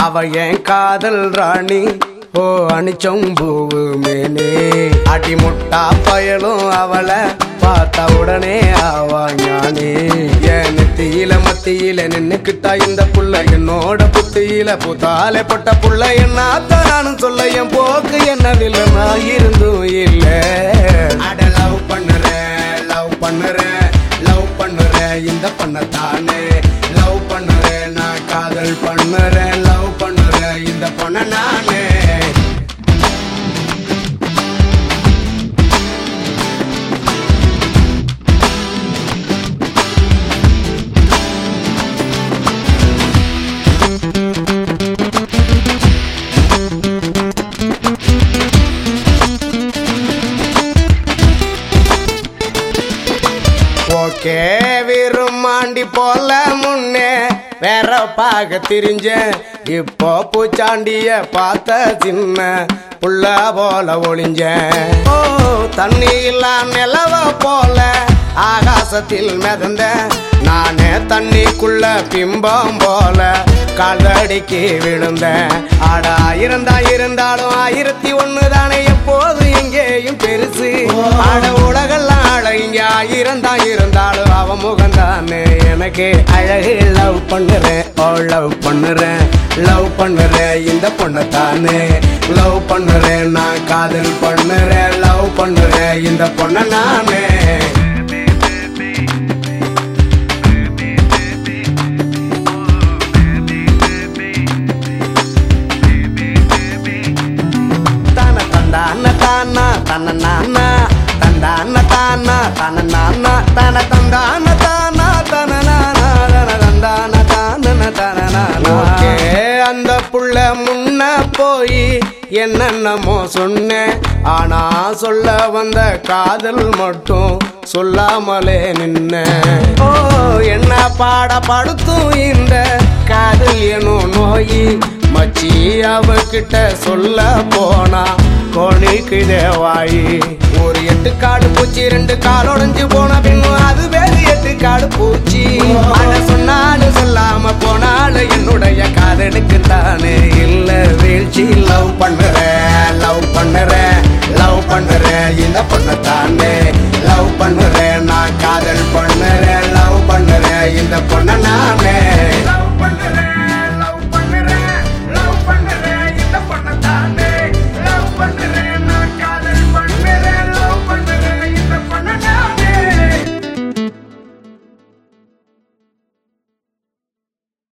அவ என் காதல் ராணி ஓ அணிச்சம் பூவு மேனே அடி முட்டா பயலும் அவளை பார்த்த உடனே ஆவா ஞானே என் நெத்தியில மத்தியில நின்னுக்கிட்டா இந்த புள்ள என்னோட புத்தியில புத்தாலே பட்ட புள்ள என்னாத்த நானும் சொல்ல என் போக்கு என்னதில்ல நான் இருந்தும் இல்ல அட லவ் பண்ணுறேன் லவ் பண்ணுறேன் லவ் பண்ணுறேன் இந்த பண்ணத்தானே லவ் பண்ணுறேன் நான் காதல் பண்ணுறேன் லவ் பண்ணுறேன் இந்த பொண்ண நானே ஓகே விரும்மாண்டி போல முன்னே வேற பாக திரிஞ்ச இப்போ பூச்சாண்டிய பார்த்த சின்ன புள்ள போல ஒளிஞ்சேன் ஓ தண்ணி இல்லா நிலவ போல ஆகாசத்தில் மிதந்த நானே தண்ணிக்குள்ள பிம்பம் போல கால்தடிக்கு விழுந்தேன் ஆடா இருந்தா இருந்தாலும் ஆயிரத்தி ஒண்ணு தானே எப்போது எங்கேயும் பெருசு ஆட உலகெல்லாம் அழகிங்க ஆயிரம் தான் இருந்தாலும் அவ முகம்தானே எனக்கு அழகு லவ் பண்ணுறேன் ஓ லவ் பண்ணுறேன் லவ் பண்ணுறேன் இந்த பொண்ணை தானே லவ் பண்ணுறேன் நான் காதல் பண்ணுறேன் லவ் பண்ணுறேன் இந்த பொண்ணை நானே தான தந்தான தானா தன நானா தந்தான தானா தன நானா தன தந்தான தானா தன நானா தன தந்தான தான தன நானா அந்த புள்ள முன்ன போய் என்னென்னமோ சொன்னேன் ஆனா சொல்ல வந்த காதல் மட்டும் சொல்லாமலே நின்ன ஓ என்ன பாட படுத்தும் இந்த காதல் எனும் நோய் மச்சி அவகிட்ட சொல்ல போனா கோணிக்கு தேவாயி ஒரு எட்டு காடு பூச்சி ரெண்டு கால் உடைஞ்சு போன